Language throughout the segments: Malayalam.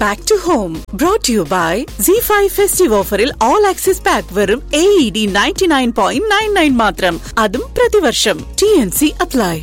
back to home brought you by C five festive ഓഫറിൽ ഓൾ ആക്സസ് പാക്ക് വെറും A E D ninety nine point nine nine മാത്രം അതും പ്രതിവർഷം ടി എൻ സി അപ്ലൈ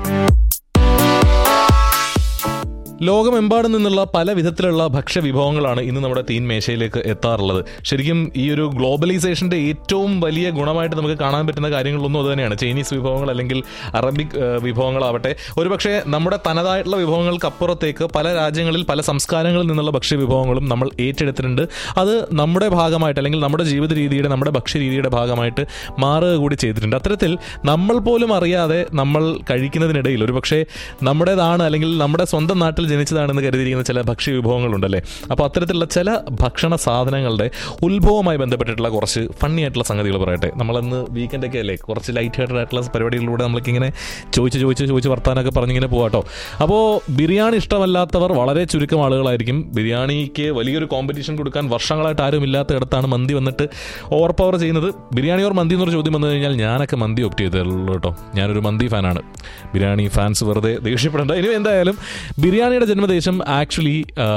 ലോകമെമ്പാടും നിന്നുള്ള പല വിധത്തിലുള്ള ഭക്ഷ്യവിഭവങ്ങളാണ് ഇന്ന് നമ്മുടെ തീൻ മേശയിലേക്ക് എത്താറുള്ളത് ശരിക്കും ഈ ഒരു ഗ്ലോബലൈസേഷന്റെ ഏറ്റവും വലിയ ഗുണമായിട്ട് നമുക്ക് കാണാൻ പറ്റുന്ന കാര്യങ്ങളൊന്നും അത് തന്നെയാണ് ചൈനീസ് വിഭവങ്ങൾ അല്ലെങ്കിൽ അറബിക് ഏഹ്, വിഭവങ്ങളാവട്ടെ ഒരുപക്ഷെ നമ്മുടെ തനതായിട്ടുള്ള വിഭവങ്ങൾക്ക് അപ്പുറത്തേക്ക് പല രാജ്യങ്ങളിൽ പല സംസ്കാരങ്ങളിൽ നിന്നുള്ള ഭക്ഷ്യവിഭവങ്ങളും നമ്മൾ ഏറ്റെടുത്തിട്ടുണ്ട് അത് നമ്മുടെ ഭാഗമായിട്ട് അല്ലെങ്കിൽ നമ്മുടെ ജീവിത രീതിയുടെ നമ്മുടെ ഭക്ഷ്യരീതിയുടെ ഭാഗമായിട്ട് മാറുക കൂടി ചെയ്തിട്ടുണ്ട് അത്തരത്തിൽ നമ്മൾ പോലും അറിയാതെ നമ്മൾ കഴിക്കുന്നതിനിടയിൽ ഒരുപക്ഷെ നമ്മുടേതാണ് അല്ലെങ്കിൽ നമ്മുടെ സ്വന്തം നാട്ടിൽ ജനിച്ചതാണെന്ന് കരുതിയിരിക്കുന്ന ചില ഭക്ഷ്യ വിഭവങ്ങളുണ്ടല്ലേ അപ്പോൾ അത്തരത്തിലുള്ള ചില ഭക്ഷണ സാധനങ്ങളുടെ ഉത്ഭവവുമായി ബന്ധപ്പെട്ടിട്ടുള്ള കുറച്ച് ഫണ്ണി ആയിട്ടുള്ള സംഗതികൾ പറയട്ടെ നമ്മളന്ന് വീക്കെൻഡൊക്കെ അല്ലേ കുറച്ച് ലൈറ്റ് ഹേർട്ടഡ് ആയിട്ടുള്ള പരിപാടികളിലൂടെ നമ്മൾക്കിങ്ങനെ ചോദിച്ച് ചോദിച്ച് ചോദിച്ച് വർത്താനൊക്കെ പറഞ്ഞിങ്ങനെ പോവാട്ടോ അപ്പോൾ ബിരിയാണി ഇഷ്ടമല്ലാത്തവർ വളരെ ചുരുക്കം ആളുകളായിരിക്കും ബിരിയാണിക്ക് വലിയൊരു കോമ്പറ്റീഷൻ കൊടുക്കാൻ വർഷങ്ങളായിട്ട് ആരും ഇല്ലാത്തയിടത്താണ് മന്തി വന്നിട്ട് ഓവർ പവർ ചെയ്യുന്നത് ബിരിയാണി ഓർ മന്തി എന്നൊരു ചോദ്യം വന്നു കഴിഞ്ഞാൽ ഞാനൊക്കെ മന്തി ഒപ്റ്റ് ചെയ്തല്ലോ കേട്ടോ ഞാനൊരു മന്തി ഫാനാണ് ബിരിയാണി ഫാൻസ് വെറുതെ ദേഷ്യപ്പെടേണ്ട ഇനി എന്തായാലും ബിരിയാണിയുടെ ജന്മദേശം ആക്ച്വലി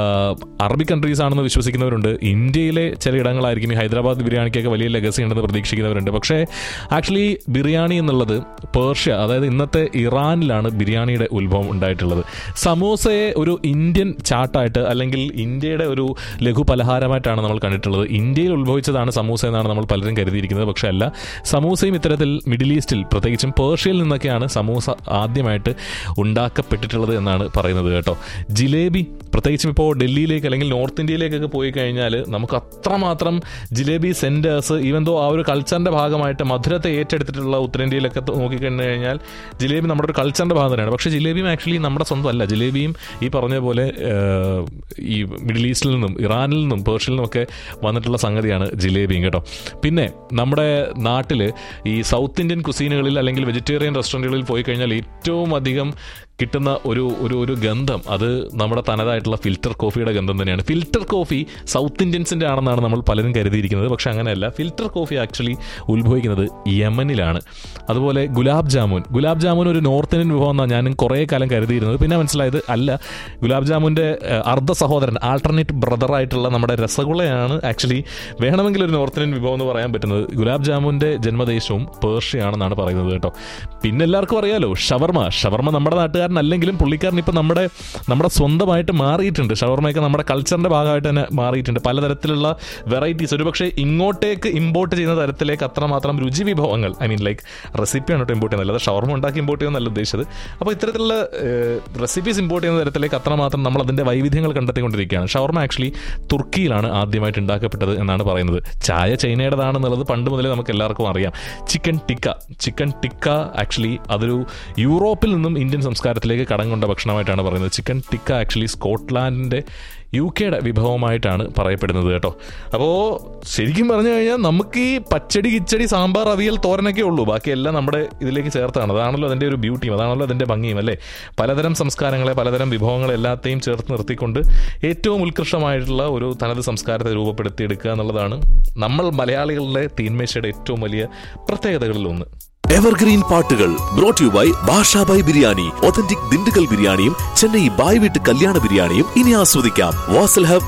അറബിക് കൺട്രീസ് ആണെന്ന് വിശ്വസിക്കുന്നവരുണ്ട് ഇന്ത്യയിലെ ചില ഇടങ്ങളായിരിക്കും ഈ ഹൈദരാബാദ് ബിരിയാണിക്കൊക്കെ വലിയ ലെഗസി ഉണ്ടെന്ന് പ്രതീക്ഷിക്കുന്നവരുണ്ട് പക്ഷേ ആക്ച്വലി ബിരിയാണി എന്നുള്ളത് പേർഷ്യ അതായത് ഇന്നത്തെ ഇറാനിലാണ് ബിരിയാണിയുടെ ഉത്ഭവം ഉണ്ടായിട്ടുള്ളത് സമോസയെ ഒരു ഇന്ത്യൻ ചാട്ടായിട്ട് അല്ലെങ്കിൽ ഇന്ത്യയുടെ ഒരു ലഘു പലഹാരമായിട്ടാണ് നമ്മൾ കണ്ടിട്ടുള്ളത് ഇന്ത്യയിൽ ഉത്ഭവിച്ചതാണ് സമൂസ എന്നാണ് നമ്മൾ പലരും കരുതിയിരിക്കുന്നത് പക്ഷേ അല്ല സമൂസയും ഇത്തരത്തിൽ മിഡിൽ ഈസ്റ്റിൽ പ്രത്യേകിച്ചും പേർഷ്യയിൽ നിന്നൊക്കെയാണ് സമൂസ ആദ്യമായിട്ട് ഉണ്ടാക്കപ്പെട്ടിട്ടുള്ളത് എന്നാണ് പറയുന്നത് കേട്ടോ ജിലേബി പ്രത്യേകിച്ചും ഇപ്പോൾ ഡൽഹിയിലേക്ക് അല്ലെങ്കിൽ നോർത്ത് ഇന്ത്യയിലേക്കൊക്കെ പോയി കഴിഞ്ഞാൽ നമുക്ക് അത്രമാത്രം ജിലേബി സെൻറ്റേഴ്സ് ഈവൻ ദോ ആ ഒരു കൾച്ചറിൻ്റെ ഭാഗമായിട്ട് മധുരത്തെ ഏറ്റെടുത്തിട്ടുള്ള ഉത്തരേന്ത്യയിലൊക്കെ ത- നോക്കിക്കഴിഞ്ഞു കഴിഞ്ഞാൽ ജിലേബി നമ്മുടെ ഒരു കൾച്ചറിൻ്റെ ഭാഗം തന്നെയാണ് പക്ഷേ ജിലേബിയും ആക്ച്വലി നമ്മുടെ സ്വന്തം അല്ല ജിലേബിയും ഈ പറഞ്ഞ പോലെ ഏഹ്, ഈ മിഡിൽ ഈസ്റ്റിൽ നിന്നും ഇറാനിൽ നിന്നും പേർഷ്യയിൽ നിന്നുമൊക്കെ വന്നിട്ടുള്ള സംഗതിയാണ് ജിലേബിയും കേട്ടോ പിന്നെ നമ്മുടെ നാട്ടിൽ ഈ സൗത്ത് ഇന്ത്യൻ കുസീനുകളിൽ അല്ലെങ്കിൽ വെജിറ്റേറിയൻ റെസ്റ്റോറൻറ്റുകളിൽ പോയി കഴിഞ്ഞാൽ ഏറ്റവും അധികം കിട്ടുന്ന ഒരു ഒരു ഒരു ഗന്ധം അത് നമ്മുടെ തനതായിട്ടുള്ള ഫിൽറ്റർ കോഫിയുടെ ഗന്ധം തന്നെയാണ് ഫിൽറ്റർ കോഫി സൗത്ത് ഇന്ത്യൻസിൻ്റെ ആണെന്നാണ് നമ്മൾ പലരും കരുതിയിരിക്കുന്നത് പക്ഷെ അങ്ങനെയല്ല ഫിൽറ്റർ കോഫി ആക്ച്വലി ഉത്ഭവിക്കുന്നത് യമനിലാണ് അതുപോലെ ഗുലാബ് ജാമുൻ ഗുലാബ് ജാമുൻ ഒരു നോർത്ത് ഇന്ത്യൻ വിഭവം എന്നാണ് ഞാനും കുറേ കാലം കരുതിയിരുന്നത് പിന്നെ മനസ്സിലായത് അല്ല ഗുലാബ് ജാമുൻ്റെ ഏഹ്, അർദ്ധ സഹോദരൻ ആൾട്ടർനേറ്റ് ബ്രദറായിട്ടുള്ള നമ്മുടെ രസഗുളയാണ് ആക്ച്വലി വേണമെങ്കിൽ ഒരു നോർത്ത് ഇന്ത്യൻ വിഭവം എന്ന് പറയാൻ പറ്റുന്നത് ഗുലാബ് ജാമുൻ്റെ ജന്മദേശവും പേർഷ്യയാണെന്നാണ് പറയുന്നത് കേട്ടോ പിന്നെ എല്ലാവർക്കും അറിയാലോ ഷവർമ ഷവർമ നമ്മുടെ നാട്ടുകാരനല്ലെങ്കിലും പുള്ളിക്കാരൻ ഇപ്പം നമ്മുടെ നമ്മുടെ സ്വന്തമായിട്ട് മാറിയിട്ടുണ്ട് ഷവർമയൊക്കെ നമ്മുടെ കൾച്ചറിൻ്റെ ഭാഗമായിട്ട് തന്നെ മാറിയിട്ടുണ്ട് പലതരത്തിലുള്ള വെറൈറ്റീസ് ഒരുപക്ഷെ ഇങ്ങോട്ടേക്ക് ഇമ്പോർട്ട് ചെയ്യുന്ന തരത്തിലേക്ക് അത്രമാത്രം രുചി വിഭവങ്ങൾ ഐ മീൻ ലൈക്ക് റെസിപ്പിയാണ് കേട്ടോ ഇമ്പോർട്ട് ചെയ്യുന്നത് അല്ലാതെ ഷവർമ ഉണ്ടാക്കി ഇമ്പോർട്ട് ചെയ്യുന്നതല്ല ഉദ്ദേശിച്ചത് അപ്പോൾ ഇത്തരത്തിലുള്ള റെസിപ്പീസ് ഇമ്പോർട്ട് ചെയ്യുന്ന തരത്തിലേക്ക് അത്രമാത്രം നമ്മൾ അതിൻ്റെ വൈവിധ്യങ്ങൾ കണ്ടെത്തിക്കൊണ്ടിരിക്കുകയാണ് ഷവർമ ആക്ച്വലി തുർക്കിയിലാണ് ആദ്യമായിട്ട് ഉണ്ടാക്കപ്പെട്ടത് എന്നാണ് പറയുന്നത് ചായ ചൈനയുടേതാണെന്നുള്ളത് പണ്ട് മുതലേ നമുക്ക് എല്ലാവർക്കും അറിയാം chicken tikka chicken tikka actually അതൊരു യൂറോപ്പിൽ നിന്നും ഇന്ത്യൻ സംസ്കാരത്തിലേക്ക് കടം കൊണ്ട ഭക്ഷണമായിട്ടാണ് പറയുന്നത് ചിക്കൻ ടിക്ക ആക്ച്വലി സ്കോട്ട്ലാൻഡിൻ്റെ യു കെയുടെ വിഭവമായിട്ടാണ് പറയപ്പെടുന്നത് കേട്ടോ അപ്പോൾ ശരിക്കും പറഞ്ഞു കഴിഞ്ഞാൽ നമുക്ക് ഈ പച്ചടി കിച്ചടി സാമ്പാർ അവിയൽ തോരനൊക്കെ ഉള്ളൂ ബാക്കിയെല്ലാം നമ്മുടെ ഇതിലേക്ക് ചേർത്താണ് അതാണല്ലോ അതിൻ്റെ ഒരു ബ്യൂട്ടിയും അതാണല്ലോ അതിൻ്റെ ഭംഗിയും അല്ലേ പലതരം സംസ്കാരങ്ങളെ പലതരം വിഭവങ്ങളെ എല്ലാത്തെയും ചേർത്ത് നിർത്തിക്കൊണ്ട് ഏറ്റവും ഉത്കൃഷ്ടമായിട്ടുള്ള ഒരു തനത് സംസ്കാരത്തെ രൂപപ്പെടുത്തിയെടുക്കുക എന്നുള്ളതാണ് നമ്മൾ മലയാളികളുടെ തീന്മേശയുടെ ഏറ്റവും വലിയ പ്രത്യേകതകളിൽ ഒന്ന് എവർഗ്രീൻ പാട്ടുകൾ brought you by Bashabhai biryani authentic Dindigul ബിരിയാണിയും ചെന്നൈ ബായ് വീട്ട് കല്യാണ ബിരിയാണിയും ഇനി ആസ്വദിക്കാം വാസൽ ഹബ്